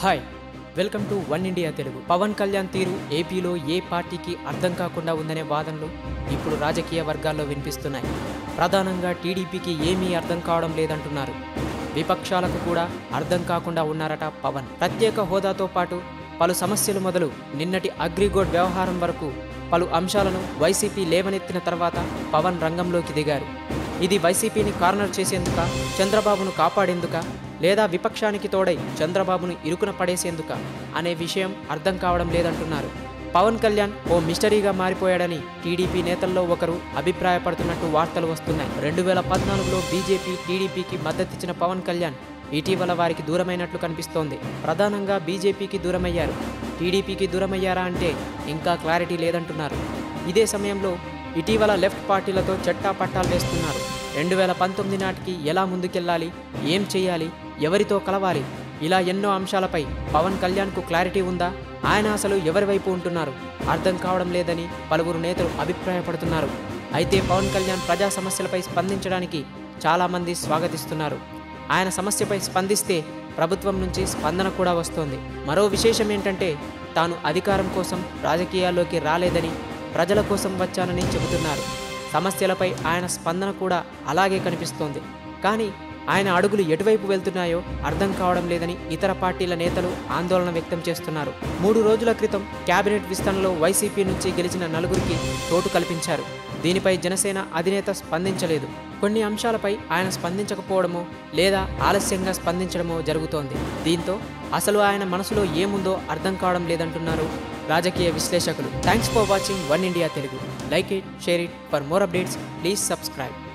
hi welcome to one India Telugu Pawan Kalyan తీరు ఏపీలో ఏ పార్టీకి అర్థం కాకుండా ఉందనే వాదనలు ఇప్పుడు రాజకీయ వర్గాల్లో వినిపిస్తున్నాయి ప్రధానంగా టీడీపీకి ఏమీ అర్థం కావడం లేదంటున్నారు విపక్షాలకు కూడా అర్థం కాకుండా ఉన్నారట పవన్ ప్రత్యేక హోదాతో పాటు పలు సమస్యలు మొదలు నిన్నటి అగ్రిగోడ్ వ్యవహారం వరకు పలు అంశాలను వైసీపీ లేవనెత్తిన తర్వాత పవన్ రంగంలోకి దిగారు ఇది వైసీపీని కార్నర్ చేసేందుక చంద్రబాబును కాపాడేందుక లేదా విపక్షానికి తోడై చంద్రబాబును ఇరుకున పడేసేందుక అనే విషయం అర్థం కావడం లేదంటున్నారు పవన్ కళ్యాణ్ ఓ మిస్టరీగా మారిపోయాడని టీడీపీ నేతల్లో ఒకరు అభిప్రాయపడుతున్నట్టు వార్తలు వస్తున్నాయి రెండు వేల పద్నాలుగులో బీజేపీ టీడీపీకి మద్దతిచ్చిన పవన్ కళ్యాణ్ ఇటీవల వారికి దూరమైనట్లు కనిపిస్తోంది ప్రధానంగా బీజేపీకి దూరమయ్యారు టీడీపీకి దూరమయ్యారా అంటే ఇంకా క్లారిటీ లేదంటున్నారు ఇదే సమయంలో ఇటీవల లెఫ్ట్ పార్టీలతో చట్టా పట్టాలు వేస్తున్నారు రెండు వేల పంతొమ్మిది నాటికి ఎలా ముందుకెళ్ళాలి ఏం చేయాలి ఎవరితో కలవాలి ఇలా ఎన్నో అంశాలపై పవన్ కళ్యాణ్కు క్లారిటీ ఉందా ఆయన అసలు ఎవరి వైపు ఉంటున్నారు అర్థం కావడం లేదని పలువురు నేతలు అభిప్రాయపడుతున్నారు అయితే పవన్ కళ్యాణ్ ప్రజా సమస్యలపై స్పందించడానికి చాలామంది స్వాగతిస్తున్నారు ఆయన సమస్యపై స్పందిస్తే ప్రభుత్వం నుంచి స్పందన కూడా వస్తోంది మరో విశేషం ఏంటంటే తాను అధికారం కోసం రాజకీయాల్లోకి రాలేదని ప్రజల కోసం వచ్చానని చెబుతున్నారు సమస్యలపై ఆయన స్పందన కూడా అలాగే కనిపిస్తోంది కానీ ఆయన అడుగులు ఎటువైపు వెళ్తున్నాయో అర్థం కావడం లేదని ఇతర పార్టీల నేతలు ఆందోళన వ్యక్తం చేస్తున్నారు మూడు రోజుల క్రితం కేబినెట్ విస్తరణలో వైసీపీ నుంచి గెలిచిన నలుగురికి చోటు కల్పించారు దీనిపై జనసేన అధినేత స్పందించలేదు కొన్ని అంశాలపై ఆయన స్పందించకపోవడమో లేదా ఆలస్యంగా స్పందించడమో జరుగుతోంది దీంతో అసలు ఆయన మనసులో ఏముందో అర్థం కావడం లేదంటున్నారు రాజకీయ విశ్లేషకులు thanks for watching one India Telugu like it share it for more updates please subscribe